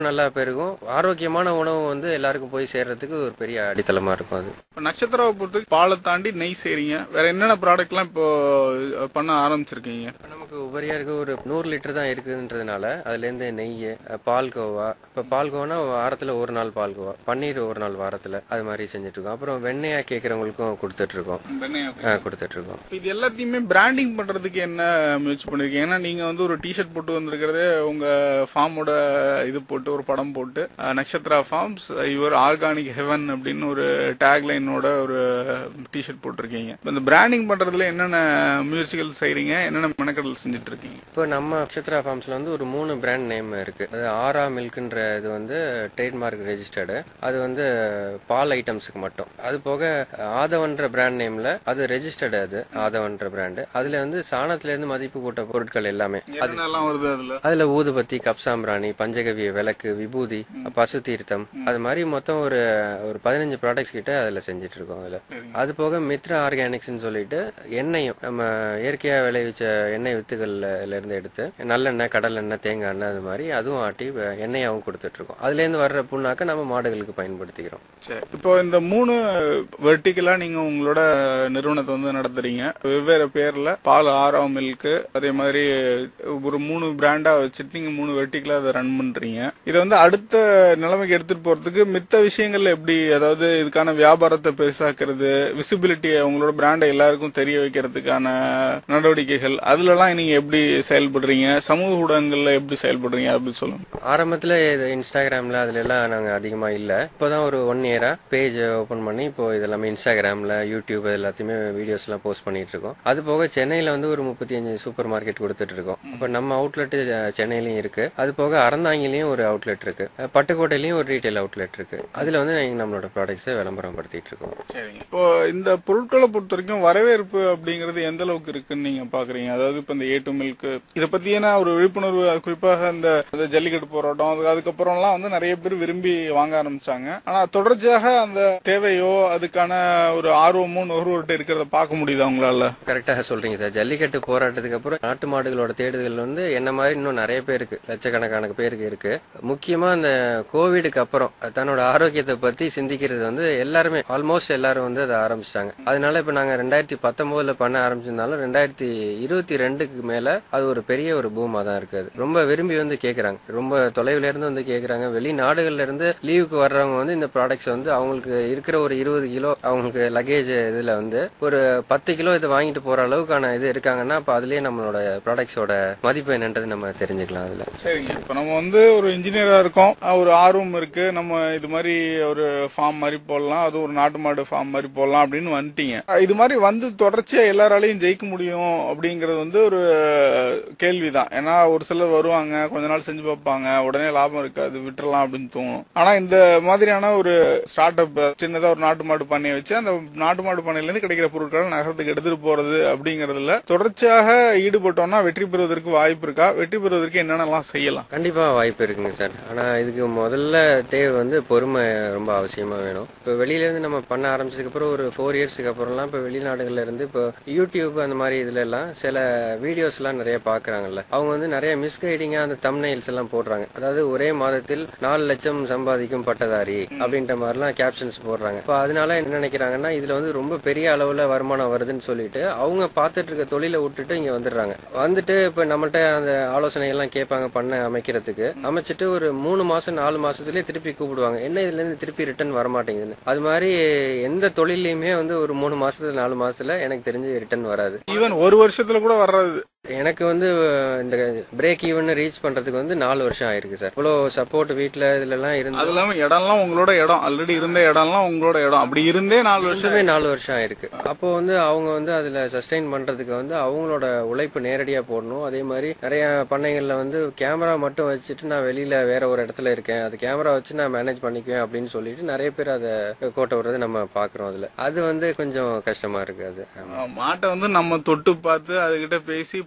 நல்லா பெருகும் ஆரோக்கியமான உணவு வந்து எல்லாருக்கும் போய் சேர்றதுக்கு ஒரு பெரிய அடித்தளமா இருக்கும் அது இப்போ நட்சத்திராவை பொறுத்தவரைக்கும் பாலை தாண்டி நெய் செய்றீங்க வேற என்னென்ன ப்ராடக்ட்லாம் இப்போ பண்ண ஆரம்பிச்சிருக்கீங்க இப்ப நமக்கு உபரியா இருக்க ஒரு நூறு லிட்டர் தான் இருக்குன்றதுனால அதுல இருந்து நெய் அஹ், பால்கோவா இப்ப பால்கோவானா வாரத்துல ஒரு நாள் பால்கோவா பன்னீர் ஒரு நாள் வாரத்துல அது மாதிரி செஞ்சுட்டு இருக்கோம் அப்புறம் வெண்ணெயா கேட்கறவங்களுக்கும் கொடுத்துட்டு இருக்கோம் அஹ், கொடுத்துட்டு இருக்கோம் இப்ப இது எல்லாத்தையுமே பிராண்டிங் பண்றதுக்கு என்ன முயற்சி பண்ணிருக்கீங்க ஏன்னா நீங்க வந்து ஒரு டிஷர்ட் போட்டு வந்திருக்கிறதே உங்க ஃபார்மோட இது போட்டு ஒரு படம் போட்டு அஹ், Natchathra farms your organic heaven அப்படின்னு ஒரு டேக்லைனோட ஒரு டிஷர்ட் போட்டிருக்கீங்க இப்ப இந்த பிராண்டிங் பண்றதுல என்னென்ன முயற்சிகள் செய்றீங்க என்னென்ன மெனக்கடல் செஞ்சுட்டு இருக்கீங்க இப்போ நம்ம அக்ஷத்ரா ஃபார்ம்ஸ்ல வந்து ஒரு மூணு பிராண்ட் நேம் இருக்கு அது ஆரா மில்க்ன்ற இது வந்து ட்ரேட்மார்க் ரெஜிஸ்டர்டு அது வந்து பால் ஐட்டம்ஸுக்கு மட்டும் அது போக ஆதவன்ற பிராண்ட் நேம்ல அது ரெஜிஸ்டர்டு அது ஆதவன்ற பிராண்டு அதுல வந்து சாணத்துல இருந்து மதிப்பு கூட்ட பொருட்கள் எல்லாமே என்னென்னலாம் வருது அதுல அதுல ஊதுபத்தி கப்சாம்பிராணி பஞ்சகவிய விளக்கு விபூதி பசு தீர்த்தம் அது மாதிரி மொத்தம் ஒரு ஒரு பதினஞ்சு ப்ராடக்ட்ஸ் கிட்ட அதுல செஞ்சுட்டு இருக்கோம் அதுல அது போக மித்ரா ஆர்கானிக்ஸ்னு சொல்லிட்டு எண்ணெயும் நம்ம இயற்கையா விளைவிச்ச எண்ணெய் வித்துகள்ல இருந்து எடுத்து நல்லெண்ணெய் கடலெண்ணெய் தேங்காய் எண்ணெய் அது மாதிரி அதுவும் ஆட்டி வ- எண்ணெயாவும் கொடுத்துட்டு இருக்கோம் அதுல இருந்து வர்ற புண்ணாக்க நம்ம மாடுகளுக்கு பயன்படுத்திக்கிறோம் சரி இப்போ இந்த மூணு வெர்டிக்கலா நீங்க உங்களோட நிறுவனத்தை வந்து நடத்துறீங்க வெவ்வேறு பேர்ல பால் ஆரா மில்க் அதே மாதிரி ஒரு மூணு பிராண்டா வச்சுட்டு நீங்க மூணு வெர்டிக்கலா அதை ரன் பண்றீங்க இதை வந்து அடுத்த நிலைமைக்கு எடுத்துட்டு போறதுக்கு மித்த விஷயங்கள்ல எப்படி அதாவது இதுக்கான வியாபாரத்தை பெருசாக்குறது விசிபிலிட்டியை உங்களோட பிராண்டை எல்லாருக்கும் தெரிய வைக்கிறதுக்கான நடவடிக்கைகள் அதுலலாம் நீங்க எப்படி செயல்படுறீங்க சமூக ஊடகங்கள்ல எப்படி செயல்படுறீங்க அப்படின்னு சொல்லுங்க ஆரம்பத்துல இது இன்ஸ்டாகிராம்ல அதுல எல்லாம் நாங்க அதிகமா இல்ல இப்போதான் ஒரு ஒன் இயரா பேஜ் ஓபன் பண்ணி இப்போ இதெல்லாமே இன்ஸ்டாகிராம்ல யூடியூப் எல்லாத்தையுமே வீடியோஸ் எல்லாம் போஸ்ட் பண்ணிட்டு இருக்கோம் அது போக சென்னையில வந்து ஒரு முப்பத்தி அஞ்சு சூப்பர் மார்க்கெட் கொடுத்துட்டு இருக்கோம் இப்ப நம்ம அவுட்லெட் சென்னையிலயும் இருக்கு அது போக அறந்தாங்கிலையும் ஒரு அவுட்லெட் இருக்கு அஹ் பட்டுக்கோட்டையிலயும் ஒரு ரீட்டைல் அவுட்லெட் இருக்கு அதுல வந்து நாங்க நம்மளோட ப்ராடக்ட்ஸை விளம்பரம் படுத்திட்டு இருக்கோம் சரிங்க இப்போ இந்த பொருட்களை பொறுத்த வரைக்கும் வரவேற்பு அப்படிங்கிறது எந்த அளவுக்கு இருக்குன்னு நீங்க பாக்குறீங்க அதாவது இப்ப இந்த ஏ டு மில்க் இதை பத்தியான ஒரு விழிப்புணர்வு அது குறிப்பாக இந்த இந்த ஜல்லிக்கட்டு போராட்டம் அது அதுக்கப்புறம்லாம் வந்து நிறைய பேர் விரும்பி வாங்க ஆரம்பிச்சாங்க ஆனா தொடர்ச்சியாக அந்த தேவையோ அதுக்கான ஒரு ஆர்வமோ நுகர்வோர்கிட்ட இருக்கிறத பார்க்க முடியுதா உங்களால கரெக்டாக சொல்றீங்க சார் ஜல்லிக்கட்டு போராட்டத்துக்கு அப்புறம் நாட்டு மாடுகளோட தேடுதல் வந்து என்ன மாதிரி இன்னும் நிறைய பேருக்கு லட்சக்கணக்கான பேருக்கு இருக்கு முக்கியமா இந்த கோவிடுக்கு அப்புறம் தன்னோட ஆரோக்கியத்தை பத்தி சிந்திக்கிறது வந்து எல்லாருமே ஆல்மோஸ்ட் எல்லாரும் வந்து அதை ஆரம்பிச்சிட்டாங்க அதனால இப்ப நாங்க ரெண்டாயிரத்தி பத்தொன்பதுல பண்ண ஆரம்பிச்சிருந்தாலும் ரெண்டாயிரத்தி இருபத்தி ரெண்டுக்கு மேல அது ஒரு பெரிய ஒரு பூமா தான் இருக்கு அது ரொம்ப விரும்பி வந்து கேக்குறாங்க ரொம்ப தொலைவுல இருந்து வந்து கேக்குறாங்க வெளிநாடுகள்ல இருந்து லீவுக்கு வர்றவங்க வந்து இந்த ப்ராடக்ட்ஸ் வந்து அவங்களுக்கு இருக்கிற ஒரு இருபது கிலோ அவங்களுக்கு லக்கேஜ் இதுல வந்து ஒரு பத்து கிலோ இதை வாங்கிட்டு போற அளவுக்கான இது இருக்காங்கன்னா அப்ப அதுலயே நம்மளோட ப்ராடக்ட்ஸோட மதிப்பு என்னன்றது நம்ம தெரிஞ்சுக்கலாம் அதுல சரிங்க இப்ப நம்ம வந்து ஒரு இன்ஜினியரா இருக்கோம் அஹ் ஒரு ஆர்வம் இருக்கு நம்ம இது மாதிரி ஒரு ஃபார்ம் மாதிரி போடலாம் அது ஒரு நாட்டு மாடு ஃபார்ம் மாதிரி போடலாம் அப்படின்னு வந்துட்டீங்க அஹ் இது மாதிரி வந்து தொடர்ச்சியா எல்லாராலையும் ஜெயிக்க முடியும் அப்படிங்கறது வந்து ஒரு கேள்விதான் ஏன்னா ஒரு சிலர் வருவாங்க கொஞ்ச நாள் செஞ்சு பார்ப்பாங்க உடனே லாபம் இருக்காது விட்டுறலாம் அப்படின்னு தோணும் ஆனா இந்த மாதிரியான ஒரு ஸ்டார்ட் அப் சின்னதா ஒரு நாட்டு மாடு பண்ணையை வச்சு அந்த நாட்டு மாடு பண்ணையில இருந்து கிடைக்கிற பொருட்களை நகரத்துக்கு எடுத்துட்டு போறது அப்படிங்கறதுல தொடர்ச்சியாக ஈடுபட்டோம்னா வெற்றி பெறுவதற்கு வாய்ப்பு இருக்கா வெற்றி பெறுவதற்கு என்னென்னலாம் செய்யலாம் கண்டிப்பா வாய்ப்பு இருக்குங்க சார் ஆனா இதுக்கு முதல்ல தேவை வந்து பொறுமை ரொம்ப அவசியமா வேணும் இப்போ வெளியில இருந்து நம்ம பண்ண ஆரம்பிச்சதுக்கு அப்புறம் ஒரு ஃபோர் இயர்ஸ்க்கு அப்புறம்லாம் இப்போ வெளிநாடுகள்ல இருந்து இப்போ யூடியூப் அந்த மாதிரி இதுல எல்லாம் சில வீடியோஸ் எல்லாம் நிறைய பாக்குறாங்கல்ல அவங்க வந்து நிறைய மிஸ்கைடிங்கா அந்த தம்னைல்ஸ் எல்லாம் போடுறாங்க அதாவது ஒரே மாதத்தில் நாலு லட்சம் சம்பாதிக்கும் பட்டதாரி அப்படின்ற மாதிரிலாம் கேப்ஷன்ஸ் போடுறாங்க இப்போ அதனால என்ன நினைக்கிறாங்கன்னா இதுல வந்து ரொம்ப பெரிய அளவுல வருமானம் வருதுன்னு சொல்லிட்டு அவங்க பார்த்துட்டு இருக்க தொழிலை விட்டுட்டு இங்க வந்துடுறாங்க வந்துட்டு இப்ப நம்மள்ட்ட அந்த ஆலோசனை எல்லாம் கேட்பாங்க பண்ண அமைக்கிறதுக்கு அமைச்சிட்டு ஒரு மூணு மாசம் நாலு மாசத்துலயே திருப்பி கூப்பிடுவாங்க என்ன இதுல இருந்து திருப்பி ரிட்டர்ன் வர மாட்டேங்குதுன்னு அது மாதிரி எந்த தொழிலையுமே வந்து ஒரு மூணு மாசத்துல நாலு மாசத்துல எனக்கு தெரிஞ்சு ரிட்டர்ன் வராது ஈவன் ஒரு வருஷத்துல கூட வர்றது எனக்கு வந்து இந்த பிரேக் ஈவன் ரீச் பண்றதுக்கு வந்து நாலு வருஷம் ஆயிருக்கு சார் இவ்வளோ சப்போர்ட் வீட்ல இதுல எல்லாம் இருந்து அது இல்லாம இடம்லாம் உங்களோட இடம் ஆல்ரெடி இருந்த இடம்லாம் உங்களோட இடம் அப்படி இருந்தே நாலு வருஷம் வருஷமே நாலு வருஷம் ஆயிருக்கு அப்போ வந்து அவங்க வந்து அதுல சஸ்டைன் பண்றதுக்கு வந்து அவங்களோட உழைப்பு நேரடியா போடணும் அதே மாதிரி நிறைய பண்ணைகள்ல வந்து கேமரா மட்டும் வச்சுட்டு நான் வெளியில வேற ஒரு இடத்துல இருக்கேன் அது கேமரா வச்சு நான் மேனேஜ் பண்ணிக்குவேன் அப்படின்னு சொல்லிட்டு நிறைய பேர் அதை கோட்டை விடுறதை நம்ம பாக்குறோம் அதுல அது வந்து கொஞ்சம் கஷ்டமா இருக்கு அது ஆமா. மாட்டை வந்து நம்ம தொட்டு பார்த்து அதுகிட்ட பேசி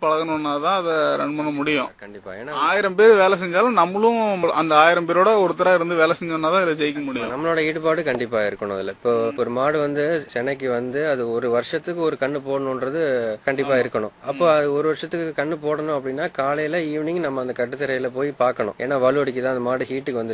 பழகணும்னா தான் அதை ரன் பண்ண முடியும் கண்டிப்பா ஏன்னா ஆயிரம் பேர் வேலை செஞ்சாலும் நம்மளும் அந்த ஆயிரம் பேரோட ஒருத்தரா இருந்து வேலை செஞ்சோம்னா தான் இதை ஜெயிக்க முடியும் நம்மளோட ஈடுபாடு கண்டிப்பா இருக்கணும் அதுல இப்போ ஒரு மாடு வந்து சென்னைக்கு வந்து அது ஒரு வருஷத்துக்கு ஒரு கண்ணு போடணுன்றது கண்டிப்பா இருக்கணும் அப்போ அது ஒரு வருஷத்துக்கு கண்ணு போடணும் அப்படின்னா காலையில ஈவினிங் நம்ம அந்த கட்டுத்தரையில போய் பார்க்கணும் ஏன்னா வலு அடிக்குது அந்த மாடு ஹீட்டுக்கு வந்து